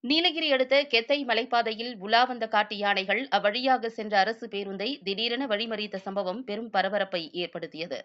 நீலகிரி அடுத்த கெத்தை மலைப்பாதையில் உலா வந்த காட்டு யானைகள் அவ்வழியாக சென்ற அரசு பேருந்தை திடீரென வழிமறித்த சம்பவம் பெரும் பரபரப்பை ஏற்படுத்தியது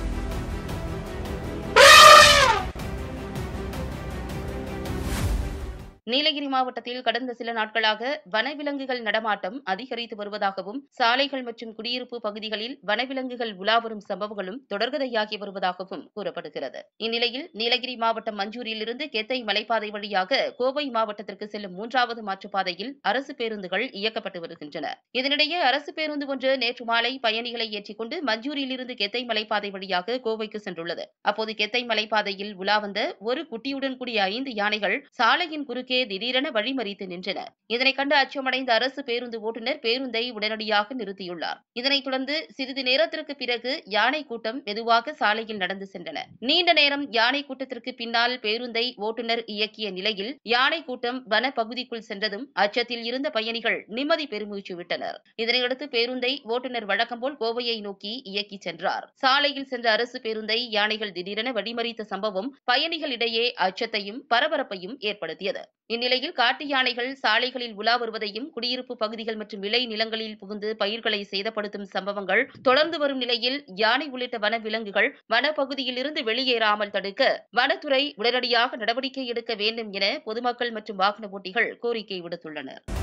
நீலகிரி மாவட்டத்தில் கடந்த சில நாட்களாக வனவிலங்குகள் நடமாட்டம் அதிகரித்து வருவதாகவும் சாலைகள் மற்றும் குடியிருப்பு பகுதிகளில் வனவிலங்குகள் உலா வரும் சம்பவங்களும் தொடர்கதையாகி வருவதாகவும் கூறப்படுகிறது இந்நிலையில் நீலகிரி மாவட்டம் மஞ்சூரிலிருந்து கெத்தை மலைப்பாதை வழியாக கோவை மாவட்டத்திற்கு செல்லும் மூன்றாவது மாற்றுப்பாதையில் அரசு பேருந்துகள் இயக்கப்பட்டு வருகின்றன இதனிடையே அரசு பேருந்து ஒன்று நேற்று மாலை பயணிகளை ஏற்றிக்கொண்டு மஞ்சூரியிலிருந்து கெத்தை மலைப்பாதை வழியாக கோவைக்கு சென்றுள்ளது அப்போது கெத்தை மலைப்பாதையில் உலா வந்த ஒரு குட்டியுடன் கூடிய ஐந்து யானைகள் சாலையின் குறுக்கே திடீரென வழிமறித்து நின்றன இதனைக் கண்டு அச்சமடைந்த அரசு பேருந்து ஓட்டுநர் பேருந்தை உடனடியாக நிறுத்தியுள்ளார் இதனைத் தொடர்ந்து சிறிது நேரத்திற்கு பிறகு யானை கூட்டம் மெதுவாக சாலையில் நடந்து சென்றன நீண்ட நேரம் யானை கூட்டத்திற்கு பின்னால் பேருந்தை ஓட்டுநர் இயக்கிய நிலையில் யானை கூட்டம் வன பகுதிக்குள் சென்றதும் அச்சத்தில் இருந்த பயணிகள் நிம்மதி பெருமூச்சு விட்டனர் இதனையடுத்து பேருந்தை ஓட்டுநர் வழக்கம்போல் கோவையை நோக்கி இயக்கிச் சென்றார் சாலையில் சென்ற அரசு பேருந்தை யானைகள் திடீரென வழிமறித்த சம்பவம் பயணிகளிடையே அச்சத்தையும் பரபரப்பையும் ஏற்படுத்தியது இந்நிலையில் காட்டு யானைகள் சாலைகளில் உலா வருவதையும் குடியிருப்பு பகுதிகள் மற்றும் விளை நிலங்களில் புகுந்து பயிர்களை சேதப்படுத்தும் சம்பவங்கள் தொடர்ந்து வரும் நிலையில் யானை உள்ளிட்ட வன விலங்குகள் வனப்பகுதியில் இருந்து வெளியேறாமல் தடுக்க வனத்துறை உடனடியாக நடவடிக்கை எடுக்க வேண்டும் என பொதுமக்கள் மற்றும் வாகன ஓட்டிகள் கோரிக்கை விடுத்துள்ளனர்